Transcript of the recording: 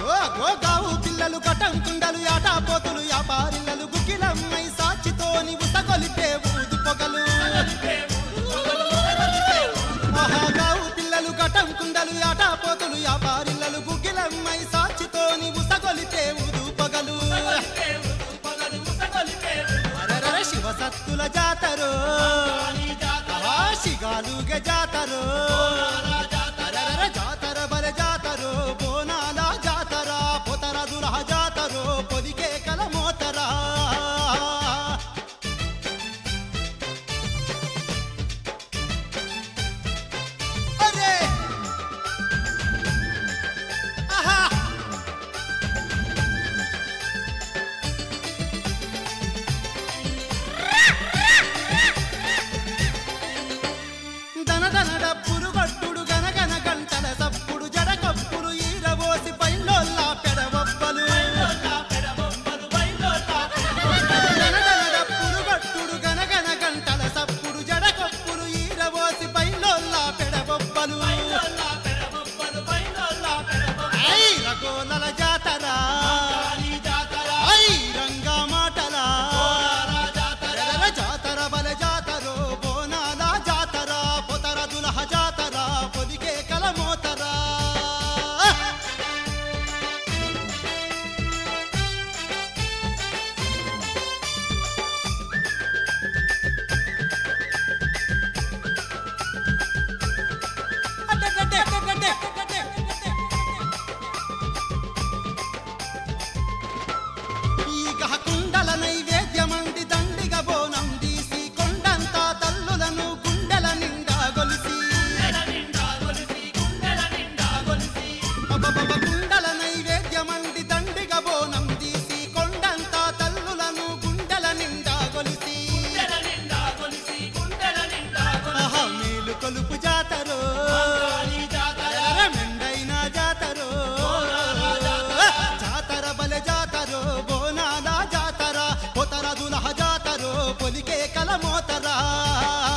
అగో అగో గావు పిల్లలు కటం కుండలు యాటాపోతులు యాపారిల్లలు గుకిలమ్మై సాచితోని ఉసగొలిపే ఊదు పొగలు మహాగావు పిల్లలు కటం కుండలు యాటాపోతులు యాపారిల్లలు గుగ్గిలమ్మై సాచితోని ఉసగొలిపే ఊదు పొగలు అరరర శివ సత్తుల జాతరో ఆహా, శిగాలుగ జాతరో అరరర జాతర బల జాతరో బోనాల జాతర పొతరదుల జాతరో పొదికే కల మోతరా అరే ఆహా దనదన డప్పులు గట్టుడు గనగన గంటల సప్పుడు జడకప్పులు ఈరబోసి పైలోల్లా పెడవబ్బలు దనదన డప్పులు గట్టుడు గనగన గంటల సప్పుడు జడకప్పులు ఈరబోసి పైలోల్లా పెడవబ్బలు ఐ రగోలల జాతర ఐ రంగా మాటల అరరర జాతర బల జాతరో బోనాల జాతర పొతర దులహ జాతర పొదికే కల మోతరా ఈగ కుండల నైవేద్యమంది దండిగ బోనం తీసి కొండంతా తల్లులను గుండెల నిండా గొలిసి అబ్బబ్బబ్బ కుండల నైవేద్యమంది దండిగ బోనం తీసి కొండంతా తల్లులను గుండెల నిండా గొలిసి ఆహా, మేలు కొలుపు జాతరో అరర మెండైన జాతరో జాతర బల జాతరో బోనాల జాతర పొతర దులహ జాతరో పొలికే కల మోతరా